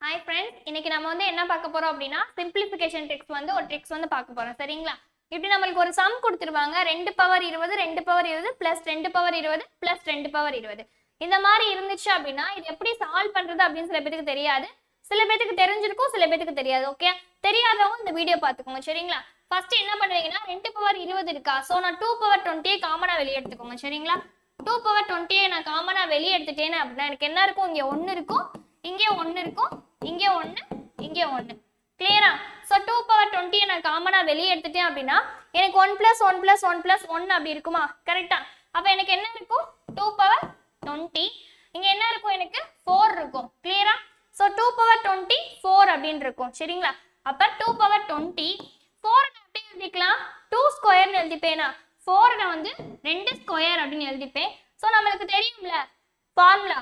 hi friends இன்னைக்கு நம்ம வந்து என்ன பார்க்க போறோம் அப்படின்னா சிம்பிளிஃபிகேஷன் ட்ரிக்ஸ் வந்து ஒரு ட்ரிக்ஸ் வந்து பார்க்க போறோம் சரிங்களா இப்படி நம்மளுக்கு ஒரு சம் கொடுத்துருவாங்க ரெண்டு பவர் இருபது ரெண்டு பவர் இருபது பிளஸ் ரெண்டு பவர் இருபது பிளஸ் ரெண்டு பவர் இருபது இந்த மாதிரி இருந்துச்சு அப்படின்னா இது எப்படி சால்வ் பண்றது அப்படின்னு சில பேருக்கு தெரியாது சில பேருக்கு தெரிஞ்சிருக்கும் சில பேருக்கு தெரியாது ஓகே தெரியாதவங்க இந்த வீடியோ பார்த்துக்கோங்க சரிங்களா ஃபர்ஸ்ட் என்ன பண்ணுவீங்கன்னா ரெண்டு பவர் இருபது இருக்கா ஸோ நான் டூ பவர் டுவெண்ட்டியை காமனாக வெளியே எடுத்துக்கோங்க சரிங்களா டூ பவர் டுவெண்ட்டியை நான் காமனாக வெளியே எடுத்துட்டேன்னு அப்படின்னா எனக்கு என்ன இருக்கும் இங்கே ஒன்று இருக்கும் இங்கே ஒன்று இருக்கும் இங்கே ஒன்று இங்கே ஒன்று கிளியரா ஸோ டூ பவர் டுவெண்ட்டியை நான் காமனாக வெளியே எடுத்துட்டேன் அப்படின்னா எனக்கு one plus one plus one plus one அப்படி இருக்குமா கரெக்டா அப்போ எனக்கு என்ன இருக்கும் டூ பவர் டுவெண்ட்டி இங்கே என்ன இருக்கும் எனக்கு ஃபோர் இருக்கும் கிளியரா so two power twenty four அப்படின்னு இருக்கும் சரிங்களா அப்போ டூ பவர் டுவெண்ட்டி ஃபோர் எப்படி எழுதிக்கலாம் டூ ஸ்கொயர்னு எழுதிப்பேனா ஃபோர் நான் வந்து ரெண்டு ஸ்கொயர் அப்படின்னு எழுதிப்பேன் ஸோ நம்மளுக்கு தெரியும்ல ஃபார்முலா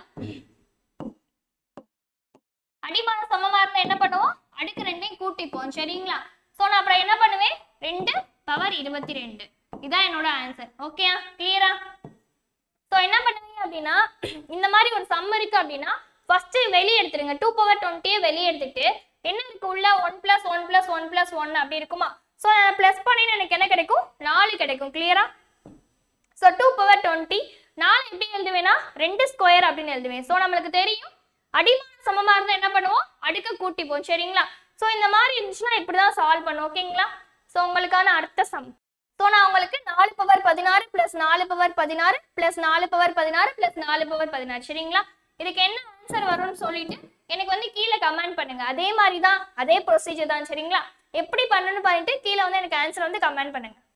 அடிமான சமமா இருந்தா என்ன பண்ணுவோம் அடுக்கு ரெண்டையும் கூட்டிப்போம் சரிங்களா ஸோ நான் அப்புறம் என்ன பண்ணுவேன் ரெண்டு பவர் இருபத்தி ரெண்டு இதான் என்னோட ஆன்சர் ஓகே கிளியரா ஸோ என்ன பண்ணுவீங்க அப்படின்னா இந்த மாதிரி ஒரு சம் இருக்கு அப்படின்னா ஃபர்ஸ்ட் வெளியே எடுத்துருங்க டூ பவர் டுவெண்ட்டியை வெளியே எடுத்துட்டு என்ன இருக்கு உள்ள one plus one plus one plus one அப்படி இருக்குமா ஸோ நான் பிளஸ் பண்ணின்னு எனக்கு என்ன கிடைக்கும் நாலு கிடைக்கும் கிளியரா ஸோ டூ பவர் டுவெண்ட்டி நாலு எப்படி எழுதுவேன்னா ரெண்டு ஸ்கொயர் அப்படின்னு எழுதுவேன் ஸோ நம்மளுக்கு தெரியும் அடிமான சமமா இருந்தா என்ன பண்ணுவோம் அடுக்க கூட்டிப்போம் சரிங்களா ஸோ இந்த மாதிரி இருந்துச்சுன்னா இப்படி தான் சால்வ் பண்ணும் ஓகேங்களா ஸோ உங்களுக்கான அடுத்த சம் ஸோ நான் உங்களுக்கு நாலு பவர் பதினாறு பிளஸ் நாலு பவர் பதினாறு பிளஸ் நாலு பவர் பதினாறு பிளஸ் நாலு பவர் பதினாறு சரிங்களா இதுக்கு என்ன ஆன்சர் வரும்னு சொல்லிட்டு எனக்கு வந்து கீழே கமெண்ட் பண்ணுங்க அதே மாதிரி தான் அதே ப்ரொசீஜர் தான் சரிங்களா எப்படி பண்ணணும்னு பண்ணிட்டு கீழே வந்து எனக்கு ஆன்சர் வந்து கமெண்ட் பண்ணுங்க